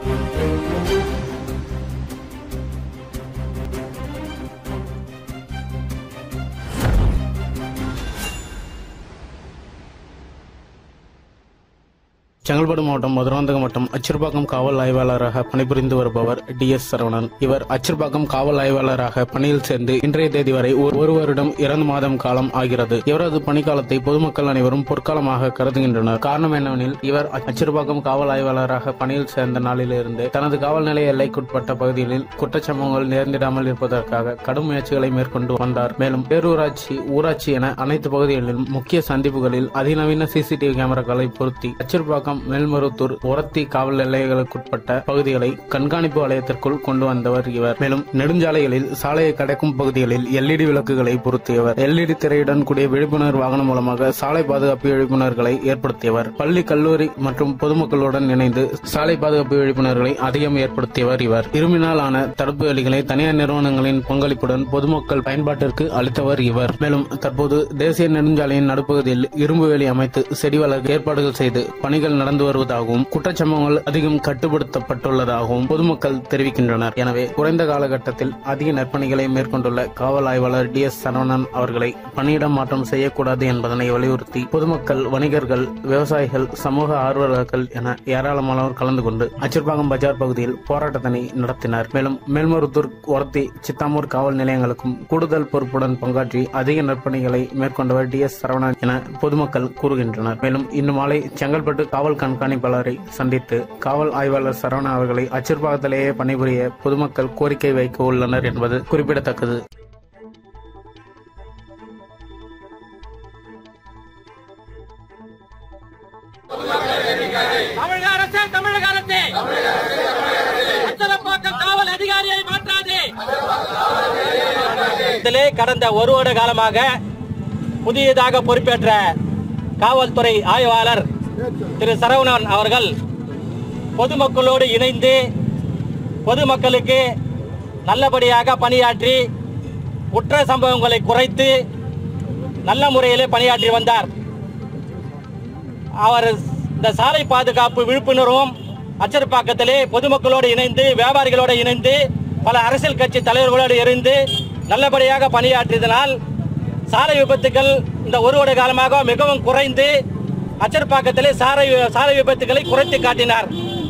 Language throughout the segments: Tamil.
செங்கல்பட்டு மாவட்டம் மதுராந்தகம் வட்டம் அச்சிறுபாக்கம் காவல் ஆய்வாளராக பணிபுரிந்து வருபவர் டி எஸ் சரவணன் இவர் அச்சிறுபாக்கம் காவல் ஆய்வாளராக பணியில் சேர்ந்து இன்றைய தேதி வரை ஒரு ஒரு வருடம் இரண்டு மாதம் காலம் ஆகிறது இவரது பணிக்காலத்தை பொதுமக்கள் அனைவரும் பொற்காலமாக கருதுகின்றனர் காரணம் என்னவெனில் இவர் அச்சிறுபாக்கம் காவல் ஆய்வாளராக பணியில் சேர்ந்த நாளிலிருந்து தனது காவல் நிலைய எல்லைக்குட்பட்ட பகுதிகளில் குற்றச்சம்பவங்கள் நேர்ந்திடாமல் இருப்பதற்காக கடும் முயற்சிகளை மேற்கொண்டு வந்தார் மேலும் பேரூராட்சி ஊராட்சி என அனைத்து பகுதிகளிலும் முக்கிய சந்திப்புகளில் அதிநவீன சிசிடிவி கேமராக்களை பொருத்தி அச்சிறுபாக்கம் மேல்மருத்தூர் உரத்தி காவல் எல்லைகளுக்குட்பட்ட பகுதிகளை கண்காணிப்பு வலயத்திற்குள் கொண்டு வந்தவர் இவர் மேலும் நெடுஞ்சாலைகளில் சாலையை கடக்கும் பகுதிகளில் எல்இடி விளக்குகளை பொருத்தியவர் எல்இடி திரையுடன் கூடிய விழிப்புணர்வு வாகனம் மூலமாக சாலை பாதுகாப்பு விழிப்புணர்வுகளை ஏற்படுத்தியவர் பள்ளி கல்லூரி மற்றும் பொதுமக்களுடன் இணைந்து சாலை பாதுகாப்பு விழிப்புணர்வுகளை அதிகம் ஏற்படுத்தியவர் இவர் இரும்பினால் ஆன தடுப்பு வேலிகளை தனியார் நிறுவனங்களின் பங்களிப்புடன் பொதுமக்கள் பயன்பாட்டிற்கு அளித்தவர் இவர் மேலும் தற்போது தேசிய நெடுஞ்சாலையின் நடுப்பகுதியில் இரும்பு வேலி அமைத்து செடி வளர்க்க ஏற்பாடுகள் செய்து பணிகள் நடந்து வருவதாகவும் குற்றச்சம்பவங்கள் அதிகம் கட்டுப்படுத்தப்பட்டுள்ளதாகவும் பொதுமக்கள் தெரிவிக்கின்றனர் எனவே குறைந்த காலகட்டத்தில் அதிக நற்பணிகளை மேற்கொண்டுள்ள காவல் ஆய்வாளர் டி எஸ் சரவணன் அவர்களை பணியிடம் மாற்றம் செய்யக்கூடாது என்பதனை வலியுறுத்தி பொதுமக்கள் வணிகர்கள் விவசாயிகள் சமூக ஆர்வலர்கள் என ஏராளமானோர் கலந்து கொண்டு அச்சிற்பாக்கம் பஜார் பகுதியில் போராட்டத்தினை நடத்தினர் மேலும் மேல்மருத்தூர் ஒரத்தி சித்தாமூர் காவல் நிலையங்களுக்கும் கூடுதல் பொறுப்புடன் பங்காற்றி அதிக நற்பணிகளை மேற்கொண்டவர் டி எஸ் சரவணன் என பொதுமக்கள் கூறுகின்றனர் மேலும் இன்று மாலை செங்கல்பட்டு காவல் கண்காணிப்பாளரை சந்தித்து காவல் ஆய்வாளர் சரவணன் அவர்களை அச்சிற்பாகத்திலேயே பணிபுரிய பொதுமக்கள் கோரிக்கை வைக்க உள்ளனர் என்பது குறிப்பிடத்தக்கது தமிழக அரசே தமிழக அரசே அச்சலப்பாக்கம் காவல் அதிகாரியை மாற்றாதே இதிலே கடந்த ஒரு வருட காலமாக புதியதாக பொறுப்பேற்ற காவல்துறை ஆய்வாளர் திரு சரவணன் அவர்கள் பொதுமக்களோடு இணைந்து பொதுமக்களுக்கு நல்லபடியாக பணியாற்றி குற்ற சம்பவங்களை குறைத்து நல்ல முறையிலே பணியாற்றி வந்தார் அவர் இந்த சாலை பாதுகாப்பு விழிப்புணர்வும் அச்சரப்பாக்கத்திலே பொதுமக்களோடு இணைந்து வியாபாரிகளோடு இணைந்து பல அரசியல் கட்சி தலைவர்களோடு இருந்து நல்லபடியாக பணியாற்றியதனால் சாலை விபத்துகள் இந்த ஒரு வருட காலமாக மிகவும் குறைந்து அச்சரப்பாக்கத்திலே சாலை சாலை விபத்துகளை குறைத்து காட்டினார்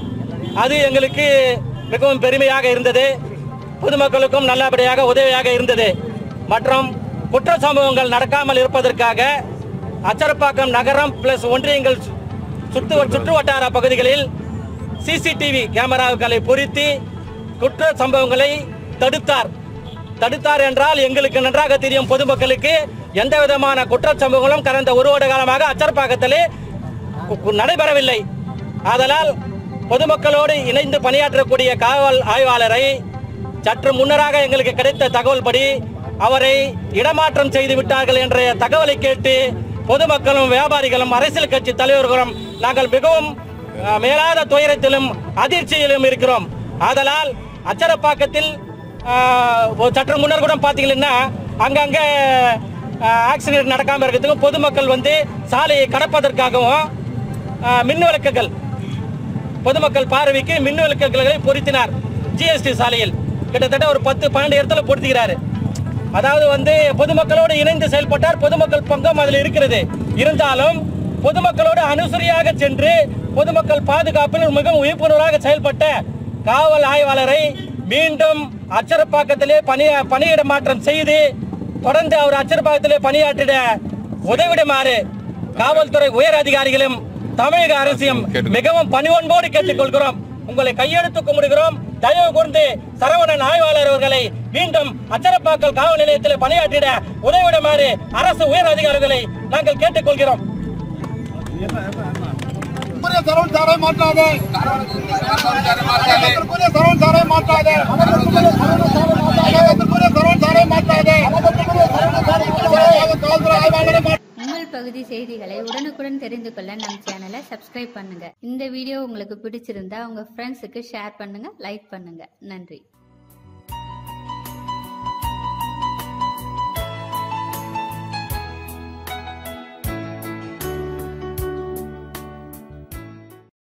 அது எங்களுக்கு மிகவும் பெருமையாக இருந்தது பொதுமக்களுக்கும் நல்லபடியாக உதவியாக இருந்தது மற்றும் குற்ற சம்பவங்கள் நடக்காமல் இருப்பதற்காக அச்சரப்பாக்கம் நகரம் பிளஸ் ஒன்றியங்கள் சு- சுற்று சுற்று வட்டார பகுதிகளில் சிசிடிவி கேமராக்களை பொருத்தி குற்ற சம்பவங்களை தடுத்தார் தடுத்தார் என்றால் எங்களுக்கு நன்றாக தெரியும் பொதுமக்களுக்கு எந்த விதமான குற்ற சம்பவங்களும் கடந்த ஒரு வருட காலமாக அச்சரப்பாக்கத்திலே கு- கு- நடைபெறவில்லை ஆதலால் பொதுமக்களோடு இணைந்து பணியாற்றக்கூடிய காவல் ஆய்வாளரை சற்று முன்னராக எங்களுக்கு கிடைத்த தகவல் படி அவரை இடமாற்றம் செய்து விட்டார்கள் என்ற தகவலை கேட்டு பொதுமக்களும் வியாபாரிகளும் அரசியல் கட்சி தலைவர்களும் நாங்கள் மிகவும் அஹ், மேலாத துயரத்திலும் அதிர்ச்சியிலும் இருக்கிறோம் ஆதலால் அச்சரப்பாக்கத்தில் அஹ், ஒரு சற்று முன்னர் கூட பார்த்தீங்கன்னா அங்கங்கே ஆக்சிடென்ட் நடக்காமல் இருக்கிறதுக்கும் பொதுமக்கள் வந்து சாலையை கடப்பதற்காகவும் அஹ், மின் விளக்குகள் பொதுமக்கள் பார்வைக்கு மின் விளக்குகளை பொருத்தினார் ஜிஎஸ்டி சாலையில் கிட்டத்தட்ட ஒரு பத்து பன்னெண்டு இடத்துல பொருத்துகிறாரு அதாவது வந்து பொதுமக்களோடு இணைந்து செயல்பட்டார் பொதுமக்கள் பங்கும் அதில் இருக்கிறது இருந்தாலும் பொதுமக்களோடு அனுசரியாக சென்று பொதுமக்கள் பாதுகாப்பில் மிகவும் விழிப்புணர்வாக செயல்பட்ட காவல் ஆய்வாளரை மீண்டும் அச்சரப்பாக்கத்திலே பணி பணியிட மாற்றம் செய்து தொடர்ந்து அவர் அச்சரப்பாக்கத்திலே பணியாற்றிட உதவிடுமாறு காவல்துறை உயர் அதிகாரிகளும் தமிழக அரசியும் மிகவும் பணிவன்போடு கேட்டுக்கொள்கிறோம் உங்களை கையெழுத்து கும்பிடுகிறோம் தயவு கூர்ந்து சரவணன் ஆய்வாளர் அவர்களை மீண்டும் அச்சரப்பாக்கல் காவல் நிலையத்தில் பணியாற்றிட உதவிடுமாறு அரசு உயர் அதிகாரிகளை நாங்கள் கேட்டுக்கொள்கிறோம் புரிய சரவண் சாரை மாற்றாதே புரிய சரவண் சாரை மாற்றாதே புரிய சரவண் சாரை மாற்றாதே காவல்துறை ஆய்வாளரை மாற்றாதே உங்கள் பகுதி செய்திகளை உடனுக்குடன் தெரிந்து கொள்ள நம் சேனலை சப்ஸ்கிரைப் பண்ணுங்க இந்த வீடியோ உங்களுக்கு பிடிச்சிருந்தா உங்க ஃப்ரெண்ட்ஸுக்கு ஷேர் பண்ணுங்க லைக் பண்ணுங்க நன்றி